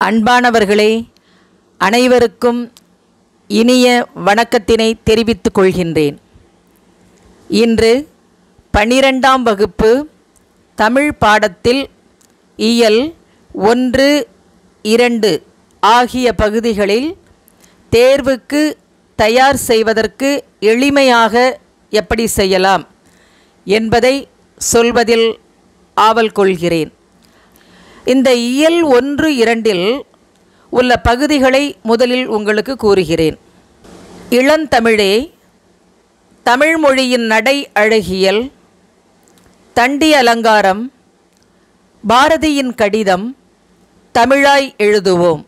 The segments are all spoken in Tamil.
அன்பானவர்களே அனைவருக்கும் இனிய வணக்கத்தினை தெரிவித்துக் கொள்கின்றேன் இன்று பனிரெண்டாம் வகுப்பு தமிழ் பாடத்தில் இயல் ஒன்று இரண்டு ஆகிய பகுதிகளில் தேர்வுக்கு தயார் செய்வதற்கு எளிமையாக எப்படி செய்யலாம் என்பதை சொல்வதில் ஆவல் கொள்கிறேன் இந்த இயல் ஒன்று இரண்டில் உள்ள பகுதிகளை முதலில் உங்களுக்கு கூறுகிறேன் இளந்தமிழே தமிழ் மொழியின் நடை அழகியல் தண்டி அலங்காரம் பாரதியின் கடிதம் தமிழாய் எழுதுவோம்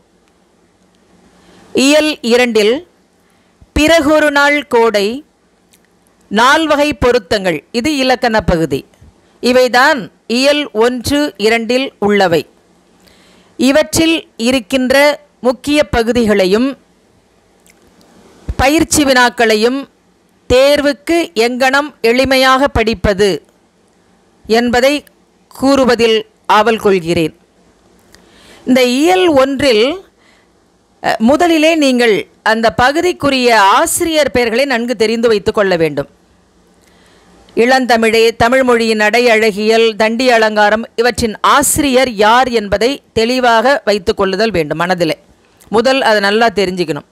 இயல் இரண்டில் பிறகொரு நாள் கோடை நால்வகை பொருத்தங்கள் இது இலக்கண பகுதி இவைதான் இயல் ஒன்று இரண்டில் உள்ளவை இவற்றில் இருக்கின்ற முக்கிய பகுதிகளையும் பயிற்சி வினாக்களையும் தேர்வுக்கு எங்கனம் எளிமையாக படிப்பது என்பதை கூறுவதில் ஆவல் கொள்கிறேன் இந்த இயல் ஒன்றில் அஹ், முதலிலே நீங்கள் அந்த பகுதிக்குரிய ஆசிரியர் பெயர்களை நன்கு தெரிந்து வைத்துக் கொள்ள வேண்டும் இளந்தமிழே தமிழ் மொழியின் நடை அழகியல் தண்டி அலங்காரம் இவற்றின் ஆசிரியர் யார் என்பதை தெளிவாக வைத்துக் கொள்ளுதல் வேண்டும் மனதிலே முதல் அதை நல்லா தெரிஞ்சுக்கணும்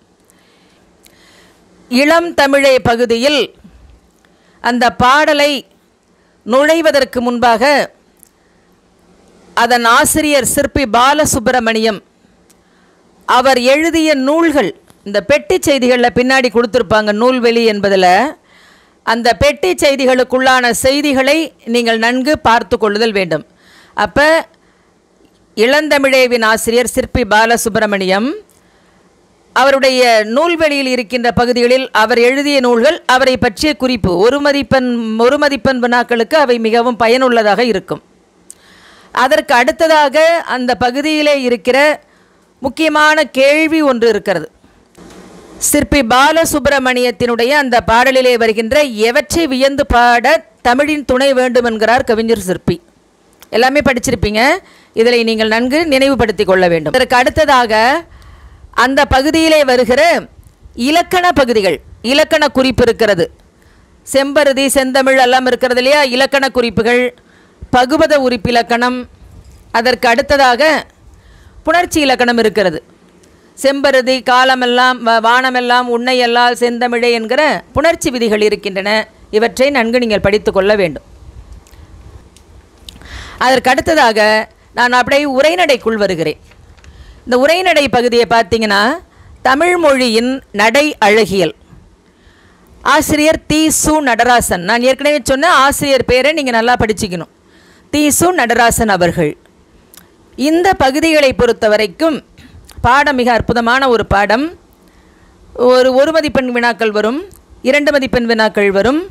இளம் தமிழே பகுதியில் அந்த பாடலை நுழைவதற்கு முன்பாக அதன் ஆசிரியர் சிற்பி பாலசுப்பிரமணியம் அவர் எழுதிய நூல்கள் இந்த பெட்டி செய்திகளில் பின்னாடி கொடுத்துருப்பாங்க நூல்வெளி என்பதில் அந்த பெட்டி செய்திகளுக்குள்ளான செய்திகளை நீங்கள் நன்கு பார்த்து கொள்ளுதல் வேண்டும் அப்போ இளந்தமிழேவின் ஆசிரியர் சிற்பி பாலசுப்பிரமணியம் அவருடைய நூல்வெளியில் இருக்கின்ற பகுதிகளில் அவர் எழுதிய நூல்கள் அவரை பற்றிய குறிப்பு ஒரு மதிப்பெண் ஒரு மதிப்பெண் வினாக்களுக்கு அவை மிகவும் பயனுள்ளதாக இருக்கும் அதற்கு அடுத்ததாக அந்த பகுதியிலே இருக்கிற முக்கியமான கேள்வி ஒன்று இருக்கிறது சிற்பி பாலசுப்பிரமணியத்தினுடைய அந்த பாடலிலே வருகின்ற எவற்றை வியந்து பாட தமிழின் துணை வேண்டும் என்கிறார் கவிஞர் சிற்பி எல்லாமே படிச்சிருப்பீங்க இதில் நீங்கள் நன்கு நினைவுபடுத்திக் கொள்ள வேண்டும் இதற்கு அடுத்ததாக அந்த பகுதியிலே வருகிற இலக்கண பகுதிகள் இலக்கண குறிப்பு இருக்கிறது செம்பருதி செந்தமிழ் எல்லாம் இருக்கிறது இல்லையா இலக்கண குறிப்புகள் பகுபத உறுப்பிலக்கணம் அதற்கு அடுத்ததாக புணர்ச்சி இலக்கணம் இருக்கிறது செம்பருதி காலமெல்லாம் வ- வானமெல்லாம் உன்னையல்லால் செந்தமிழே என்கிற புணர்ச்சி விதிகள் இருக்கின்றன இவற்றை நன்கு நீங்கள் படித்து கொள்ள வேண்டும் அதற்கு அடுத்ததாக நான் அப்படியே உரைநடைக்குள் வருகிறேன் இந்த உரைநடை பகுதியை பார்த்தீங்கன்னா தமிழ் மொழியின் நடை அழகியல் ஆசிரியர் தி சு நடராசன் நான் ஏற்கனவே சொன்ன ஆசிரியர் பேரை நீங்கள் நல்லா படிச்சுக்கணும் தி சு நடராசன் அவர்கள் இந்த பகுதிகளை பொறுத்த வரைக்கும் பாடம் மிக அற்புதமான ஒரு பாடம் ஒரு ஒரு மதிப்பெண் வினாக்கள் வரும் இரண்டு மதிப்பெண் வினாக்கள் வரும்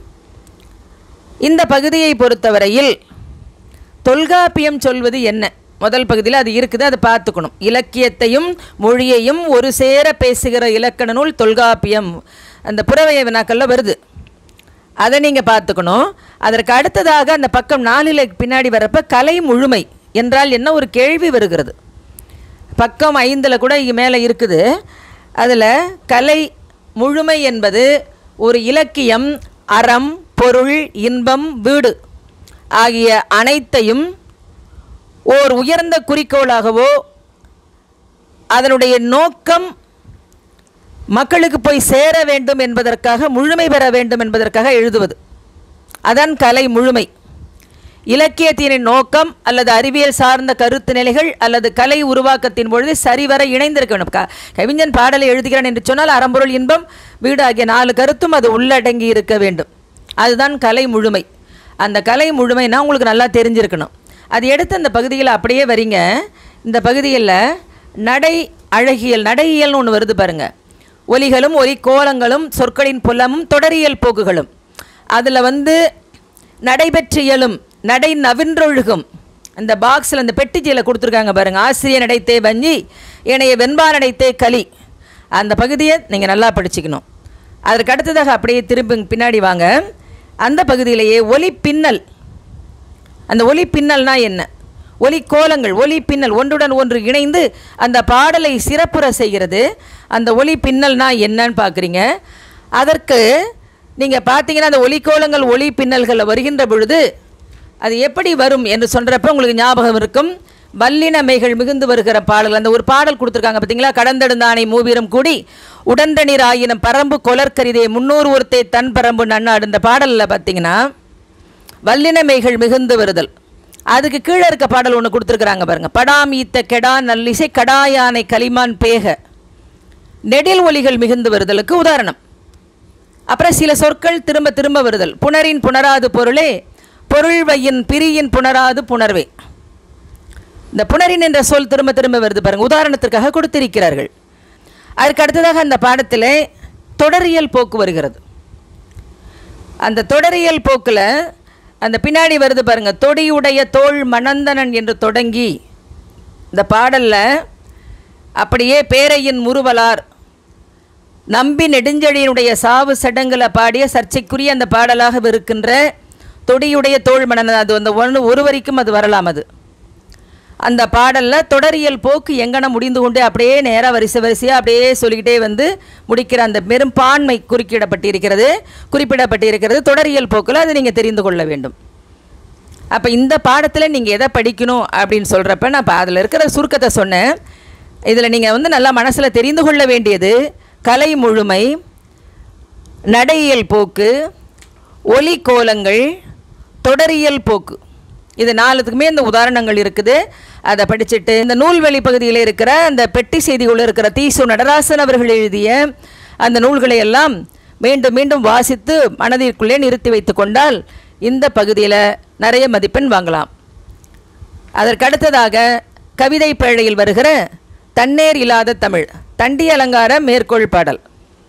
இந்த பகுதியை பொறுத்தவரையில் தொல்காப்பியம் சொல்வது என்ன முதல் பகுதியில் அது இருக்குது அதை பார்த்துக்கணும் இலக்கியத்தையும் மொழியையும் ஒரு சேர பேசுகிற இலக்கண நூல் தொல்காப்பியம் அந்த புறவைய வினாக்களில் வருது அதை நீங்கள் பார்த்துக்கணும் அதற்கு அடுத்ததாக அந்த பக்கம் நாலில் பின்னாடி வரப்ப கலை முழுமை என்றால் என்ன ஒரு கேள்வி வருகிறது பக்கம் ஐந்தில் கூட இங்கே மேலே இருக்குது அதில் கலை முழுமை என்பது ஒரு இலக்கியம் அறம் பொருள் இன்பம் வீடு ஆகிய அனைத்தையும் ஓர் உயர்ந்த குறிக்கோளாகவோ அதனுடைய நோக்கம் மக்களுக்கு போய் சேர வேண்டும் என்பதற்காக முழுமை பெற வேண்டும் என்பதற்காக எழுதுவது அதான் கலை முழுமை இலக்கியத்தின் நோக்கம் அல்லது அறிவியல் சார்ந்த கருத்து நிலைகள் அல்லது கலை உருவாக்கத்தின் பொழுது சரிவர இணைந்திருக்க வேண்டும் க- கவிஞன் பாடலை எழுதுகிறான் என்று சொன்னால் அறம்பொருள் இன்பம் வீடு ஆகிய நாலு கருத்தும் அது உள்ளடங்கி இருக்க வேண்டும் அதுதான் கலை முழுமை அந்த கலை முழுமைனா உங்களுக்கு நல்லா தெரிஞ்சிருக்கணும் அது எடுத்து அந்த பகுதியில் அப்படியே வரீங்க இந்த பகுதியில் நடை அழகியல் நடையியல்னு ஒன்று வருது பாருங்க ஒலிகளும் ஒலி கோலங்களும் சொற்களின் புலமும் தொடரியல் போக்குகளும் அதில் வந்து நடைபெற்று இயலும் நடை நவின்றொழுகும் அந்த பாக்ஸில் அந்த பெட்டிச்சியில் கொடுத்துருக்காங்க பாருங்கள் ஆசிரியர் நடைத்தே வஞ்சி இணைய வெண்பா நடைத்தே களி அந்த பகுதியை நீங்கள் நல்லா படிச்சுக்கணும் அதற்கு அடுத்ததாக அப்படியே திரும்பி பின்னாடி வாங்க அந்த பகுதியிலேயே ஒலி பின்னல் அந்த ஒலி பின்னல்னா என்ன ஒலி கோலங்கள் ஒலி பின்னல் ஒன்றுடன் ஒன்று இணைந்து அந்த பாடலை சிறப்புற செய்கிறது அந்த ஒலி பின்னல்னா என்னன்னு பார்க்குறீங்க அதற்கு நீங்கள் பார்த்தீங்கன்னா அந்த ஒலிக்கோலங்கள் ஒலி பின்னல்கள் வருகின்ற பொழுது அது எப்படி வரும் என்று சொல்கிறப்ப உங்களுக்கு ஞாபகம் இருக்கும் வல்லினமைகள் மிகுந்து வருகிற பாடல் அந்த ஒரு பாடல் கொடுத்துருக்காங்க பார்த்தீங்களா கடந்தெடுந்தானை மூவீரம் கூடி உடன்றநீர் ஆயினம் பரம்பு கொலர்கரிதே முன்னூறு ஒருத்தே தன் பரம்பு நன்னாடு இந்த பாடலில் பார்த்தீங்கன்னா வல்லினமைகள் மிகுந்து வருதல் அதுக்கு கீழே இருக்க பாடல் ஒன்று கொடுத்துருக்குறாங்க பாருங்க படாம் ஈத்த கெடா நல்லிசை கடாயானை கலிமான் பேக நெடில் ஒலிகள் மிகுந்து வருதலுக்கு உதாரணம் அப்புறம் சில சொற்கள் திரும்ப திரும்ப வருதல் புணரின் புணராது பொருளே பொருள் வையின் பிரியின் புணராது புணர்வே இந்த புணரின் என்ற சொல் திரும்ப திரும்ப வருது பாருங்க உதாரணத்திற்காக கொடுத்திருக்கிறார்கள் அதற்கு அடுத்ததாக அந்த பாடத்தில் தொடரியல் போக்கு வருகிறது அந்த தொடரியல் போக்கில் அந்த பின்னாடி வருது பாருங்க தொடியுடைய தோள் மணந்தனன் என்று தொடங்கி இந்த பாடலில் அப்படியே பேரையின் முறுவலார் நம்பி நெடுஞ்செழியினுடைய சாவு சடங்குல பாடிய சர்ச்சைக்குரிய அந்த பாடலாக இருக்கின்ற தொடியுடைய தோள் மணந்தன் அது அந்த ஒன்று ஒரு வரைக்கும் அது வரலாம் அது அந்த பாடலில் தொடரியல் போக்கு எங்கன முடிந்து கொண்டு அப்படியே நேராக வரிசை வரிசையாக அப்படியே சொல்லிக்கிட்டே வந்து முடிக்கிற அந்த பெரும்பான்மை குறுக்கிடப்பட்டிருக்கிறது குறிப்பிடப்பட்டிருக்கிறது தொடரியல் போக்கில் அது நீங்கள் தெரிந்து கொள்ள வேண்டும் அப்போ இந்த பாடத்தில் நீங்கள் எதை படிக்கணும் அப்படின்னு சொல்கிறப்ப நான் இப்போ அதில் இருக்கிற சுருக்கத்தை சொன்னேன் இதில் நீங்கள் வந்து நல்லா மனசில் தெரிந்து கொள்ள வேண்டியது கலை முழுமை நடையியல் போக்கு ஒலி கோலங்கள் தொடரியல் போக்கு இது நாலுத்துக்குமே இந்த உதாரணங்கள் இருக்குது அதை படிச்சுட்டு இந்த நூல்வெளி பகுதியில் இருக்கிற அந்த பெட்டி செய்திகள் இருக்கிற தீசு நடராசன் அவர்கள் எழுதிய அந்த நூல்களை எல்லாம் மீண்டும் மீண்டும் வாசித்து மனதிற்குள்ளே நிறுத்தி வைத்து கொண்டால் இந்த பகுதியில் நிறைய மதிப்பெண் வாங்கலாம் அதற்கு அடுத்ததாக கவிதை பேழையில் வருகிற தன்னேர் இல்லாத தமிழ் தண்டி அலங்கார மேற்கோள் பாடல்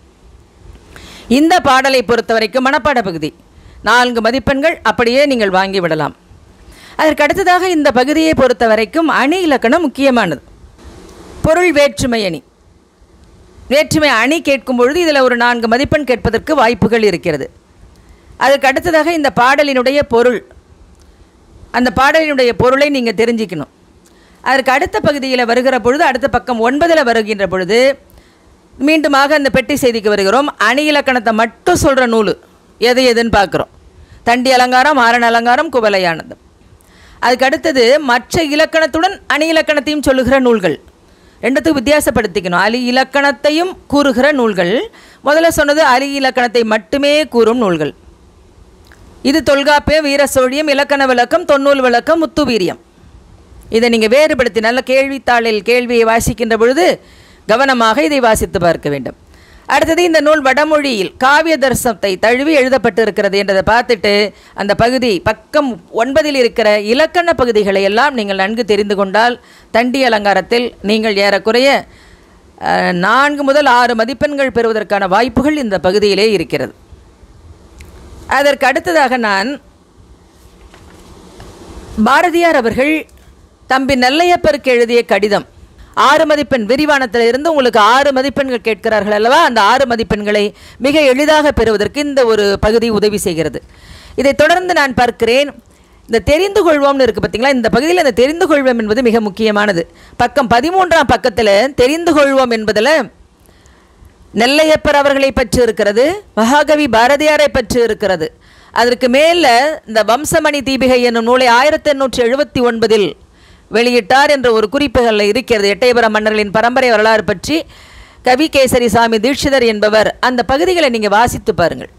இந்த பாடலை பொறுத்த வரைக்கும் மனப்பாட பகுதி நான்கு மதிப்பெண்கள் அப்படியே நீங்கள் வாங்கி விடலாம் அதற்கு அடுத்ததாக இந்த பகுதியை பொறுத்த வரைக்கும் அணி இலக்கணம் முக்கியமானது பொருள் வேற்றுமை அணி வேற்றுமை அணி கேட்கும் பொழுது இதில் ஒரு நான்கு மதிப்பெண் கேட்பதற்கு வாய்ப்புகள் இருக்கிறது அதுக்கு அடுத்ததாக இந்த பாடலினுடைய பொருள் அந்த பாடலினுடைய பொருளை நீங்கள் தெரிஞ்சிக்கணும் அதற்கு அடுத்த பகுதியில் வருகிற பொழுது அடுத்த பக்கம் ஒன்பதில் வருகின்ற பொழுது மீண்டுமாக அந்த பெட்டி செய்திக்கு வருகிறோம் அணி இலக்கணத்தை மட்டும் சொல்கிற நூல் எது எதுன்னு பார்க்குறோம் தண்டி அலங்காரம் ஆரண அலங்காரம் குவலையானந்தம் அதுக்கு அடுத்தது மற்ற இலக்கணத்துடன் அணி இலக்கணத்தையும் சொல்லுகிற நூல்கள் ரெண்டுத்துக்கும் வித்தியாசப்படுத்திக்கணும் அலி இலக்கணத்தையும் கூறுகிற நூல்கள் முதல்ல சொன்னது அலி இலக்கணத்தை மட்டுமே கூறும் நூல்கள் இது தொல்காப்பியம் வீர சோழியம் இலக்கண விளக்கம் தொன்னூல் விளக்கம் முத்து வீரியம் இதை நீங்கள் வேறுபடுத்தி நல்ல கேள்வித்தாளில் கேள்வியை வாசிக்கின்ற பொழுது கவனமாக இதை வாசித்து பார்க்க வேண்டும் அடுத்தது இந்த நூல் வடமொழியில் காவிய தர்சனத்தை தழுவி எழுதப்பட்டு இருக்கிறது என்றதை பார்த்துட்டு அந்த பகுதி பக்கம் ஒன்பதில் இருக்கிற இலக்கண பகுதிகளை எல்லாம் நீங்கள் நன்கு தெரிந்து கொண்டால் தண்டி அலங்காரத்தில் நீங்கள் ஏறக்குறைய அஹ், நான்கு முதல் ஆறு மதிப்பெண்கள் பெறுவதற்கான வாய்ப்புகள் இந்த பகுதியிலே இருக்கிறது அதற்கு அடுத்ததாக நான் பாரதியார் அவர்கள் தம்பி நல்லையப்பருக்கு எழுதிய கடிதம் ஆறு மதிப்பெண் விரிவானத்தில் இருந்து உங்களுக்கு ஆறு மதிப்பெண்கள் கேட்கிறார்கள் அல்லவா அந்த ஆறு மதிப்பெண்களை மிக எளிதாக பெறுவதற்கு இந்த ஒரு பகுதி உதவி செய்கிறது இதை தொடர்ந்து நான் பார்க்கிறேன் இந்த தெரிந்து கொள்வோம்னு இருக்குது பார்த்தீங்களா இந்த பகுதியில் இந்த தெரிந்து கொள்வோம் என்பது மிக முக்கியமானது பக்கம் பதிமூன்றாம் பக்கத்தில் தெரிந்து கொள்வோம் என்பதில் நெல்லையப்பர் அவர்களை பற்றி இருக்கிறது மகாகவி பாரதியாரை பற்றி இருக்கிறது அதற்கு மேல இந்த வம்சமணி தீபிகை என்னும் நூலை ஆயிரத்தி எண்ணூற்றி எழுபத்தி ஒன்பதில் வெளியிட்டார் என்ற ஒரு குறிப்புகளில் இருக்கிறது எட்டயபுர மன்னர்களின் பரம்பரை வரலாறு பற்றி கவி கேசரி சாமி தீட்சிதர் என்பவர் அந்த பகுதிகளை நீங்கள் வாசித்து பாருங்கள்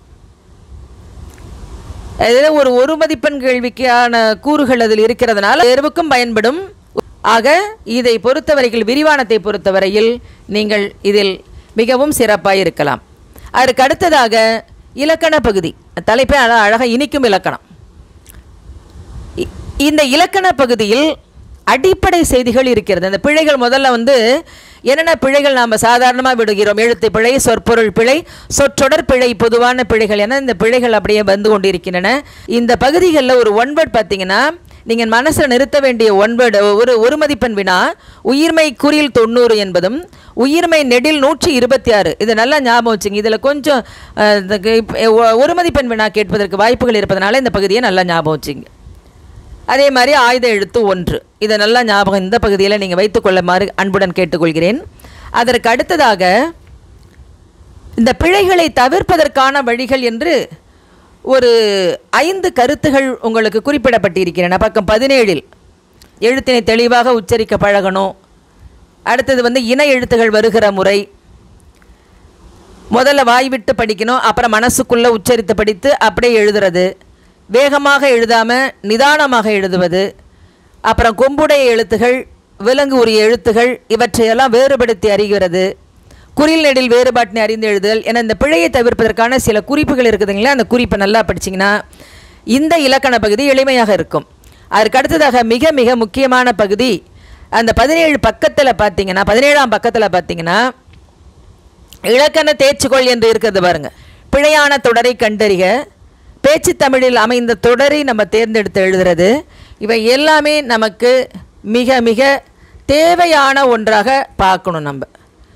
அதில் ஒரு ஒரு மதிப்பெண் கேள்விக்கான கூறுகள் அதில் இருக்கிறதுனால தேர்வுக்கும் பயன்படும் ஆக இதை பொறுத்தவரையில் விரிவானத்தை பொறுத்தவரையில் நீங்கள் இதில் மிகவும் சிறப்பாக இருக்கலாம் அதற்கு அடுத்ததாக இலக்கண பகுதி தலைப்பே அழ அழகாக இனிக்கும் இலக்கணம் இ- இந்த இலக்கண பகுதியில் அடிப்படை செய்திகள் இருக்கிறது அந்த பிழைகள் முதல்ல வந்து என்னென்ன பிழைகள் நாம் சாதாரணமாக விடுகிறோம் எழுத்து பிழை சொற்பொருள் பிழை சொற்றொடர் பிழை பொதுவான பிழைகள் என இந்த பிழைகள் அப்படியே வந்து கொண்டிருக்கின்றன இந்த பகுதிகளில் ஒரு ஒன்வேர்ட் பார்த்தீங்கன்னா நீங்கள் மனசில் நிறுத்த வேண்டிய ஒன்வேர்டு ஒரு ஒரு மதிப்பெண் வினா உயிர்மை குறில் தொண்ணூறு என்பதும் உயிர்மை நெடில் நூற்றி இருபத்தி ஆறு இது நல்லா ஞாபகம் வச்சுங்க இதில் கொஞ்சம் அஹ், இந்த க- இப்ப, ஒ- ஒரு மதிப்பெண் வினா கேட்பதற்கு வாய்ப்புகள் இருப்பதனால இந்த பகுதியை நல்லா ஞாபகம் வச்சுங்க அதே மாதிரி ஆயுத எழுத்து ஒன்று இதை நல்லா ஞாபகம் இந்த பகுதியில் நீங்கள் வைத்துக்கொள்ளுமாறு அன்புடன் கேட்டுக்கொள்கிறேன் அதற்கு அடுத்ததாக இந்த பிழைகளை தவிர்ப்பதற்கான வழிகள் என்று ஒரு ஐந்து கருத்துகள் உங்களுக்கு குறிப்பிடப்பட்டிருக்கின்றன பக்கம் பதினேழில் எழுத்தினை தெளிவாக உச்சரிக்க பழகணும் அடுத்தது வந்து இணை எழுத்துகள் வருகிற முறை முதல்ல வாய் விட்டு படிக்கணும் அப்புறம் மனசுக்குள்ளே உச்சரித்து படித்து அப்படியே எழுதுறது வேகமாக எழுதாமல் நிதானமாக எழுதுவது அப்புறம் கொம்புடைய எழுத்துகள் விலங்கு உரிய எழுத்துகள் இவற்றையெல்லாம் வேறுபடுத்தி அறிகிறது குறில் நெடில் வேறுபாட்டினை அறிந்து எழுதுதல் என இந்த பிழையை தவிர்ப்பதற்கான சில குறிப்புகள் இருக்குதுங்களா அந்த குறிப்பை நல்லா படிச்சிங்கன்னா இந்த இலக்கண பகுதி எளிமையாக இருக்கும் அதற்கு அடுத்ததாக மிக மிக முக்கியமான பகுதி அந்த பதினேழு பக்கத்தில் பார்த்தீங்கன்னா பதினேழாம் பக்கத்தில் பார்த்தீங்கன்னா இலக்கண தேர்ச்சிகொள் என்று இருக்கிறது பாருங்க பிழையான தொடரை கண்டறிக பேச்சு தமிழில் அமைந்த தொடரை நம்ம தேர்ந்தெடுத்து எழுதுறது இவை எல்லாமே நமக்கு மிக மிக தேவையான ஒன்றாக பார்க்கணும் நம்ம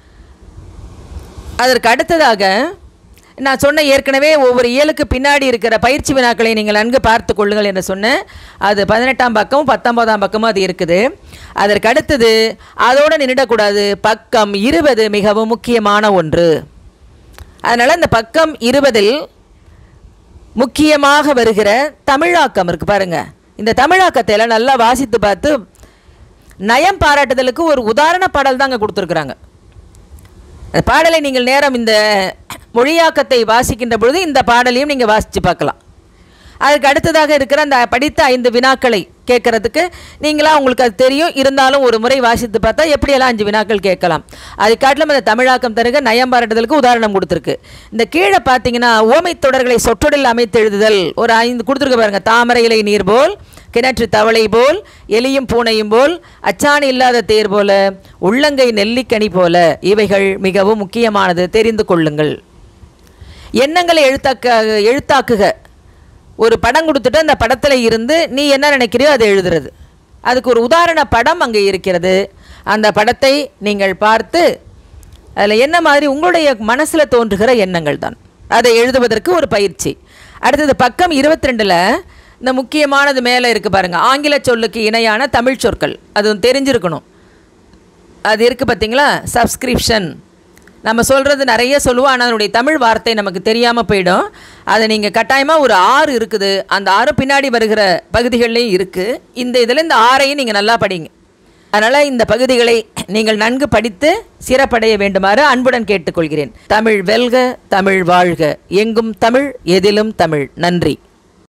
அதற்கு அடுத்ததாக நான் சொன்ன ஏற்கனவே ஒவ்வொரு இயலுக்கு பின்னாடி இருக்கிற பயிற்சி வினாக்களை நீங்கள் நன்கு பார்த்து கொள்ளுங்கள் என்று சொன்னேன் அது பதினெட்டாம் பக்கமும் பத்தொன்பதாம் பக்கமும் அது இருக்குது அதற்கு அடுத்தது அதோடு நின்றுடக்கூடாது பக்கம் இருபது மிகவும் முக்கியமான ஒன்று அதனால் இந்த பக்கம் இருபதில் முக்கியமாக வருகிற தமிழாக்கம் இருக்குது பாருங்கள் இந்த தமிழாக்கத்தை எல்லாம் நல்லா வாசித்து பார்த்து நயம் பாராட்டுதலுக்கு ஒரு உதாரண பாடல் தாங்க கொடுத்துருக்குறாங்க அந்த பாடலை நீங்கள் நேரம் இந்த மொழியாக்கத்தை வாசிக்கின்ற பொழுது இந்த பாடலையும் நீங்கள் வாசித்து பார்க்கலாம் அதுக்கு அடுத்ததாக இருக்கிற அந்த படித்த ஐந்து வினாக்களை கேட்கறதுக்கு நீங்களா உங்களுக்கு அது தெரியும் இருந்தாலும் ஒரு முறை வாசித்து பார்த்தா எப்படியெல்லாம் அஞ்சு வினாக்கள் கேட்கலாம் அது காட்டிலும் இந்த தமிழாக்கம் தருக நயம் பாராட்டுதலுக்கு உதாரணம் கொடுத்துருக்கு இந்த கீழே பார்த்தீங்கன்னா ஓமை தொடர்களை சொற்றொடரில் அமைத்து எழுதுதல் ஒரு ஐந்து கொடுத்துருக்க பாருங்க தாமரை இலை நீர் போல் கிணற்று தவளை போல் எலியும் பூனையும் போல் அச்சாணி இல்லாத தேர் போல உள்ளங்கை நெல்லிக்கனி போல இவைகள் மிகவும் முக்கியமானது தெரிந்து கொள்ளுங்கள் எண்ணங்களை எழுத்தாக்க எழுத்தாக்குக ஒரு படம் கொடுத்துட்டு அந்த படத்தில் இருந்து நீ என்ன நினைக்கிறியோ அதை எழுதுறது அதுக்கு ஒரு உதாரண படம் அங்கே இருக்கிறது அந்த படத்தை நீங்கள் பார்த்து அதில் என்ன மாதிரி உங்களுடைய மனசில் தோன்றுகிற எண்ணங்கள் தான் அதை எழுதுவதற்கு ஒரு பயிற்சி அடுத்தது பக்கம் இருபத்தி ரெண்டில் இந்த முக்கியமானது மேலே இருக்குது பாருங்கள் ஆங்கில சொல்லுக்கு இணையான தமிழ் சொற்கள் அது தெரிஞ்சிருக்கணும் அது இருக்குது பார்த்தீங்களா சப்ஸ்கிரிப்ஷன் நம்ம சொல்கிறது நிறைய சொல்லுவோம் ஆனால் அதனுடைய தமிழ் வார்த்தை நமக்கு தெரியாமல் போயிடும் அதை நீங்கள் கட்டாயமாக ஒரு ஆறு இருக்குது அந்த ஆறு பின்னாடி வருகிற பகுதிகள்லையும் இருக்குது இந்த இதில் இந்த ஆறையும் நீங்கள் நல்லா படிங்க அதனால் இந்த பகுதிகளை நீங்கள் நன்கு படித்து சிறப்படைய வேண்டுமாறு அன்புடன் கேட்டுக்கொள்கிறேன் தமிழ் வெல்க தமிழ் வாழ்க எங்கும் தமிழ் எதிலும் தமிழ் நன்றி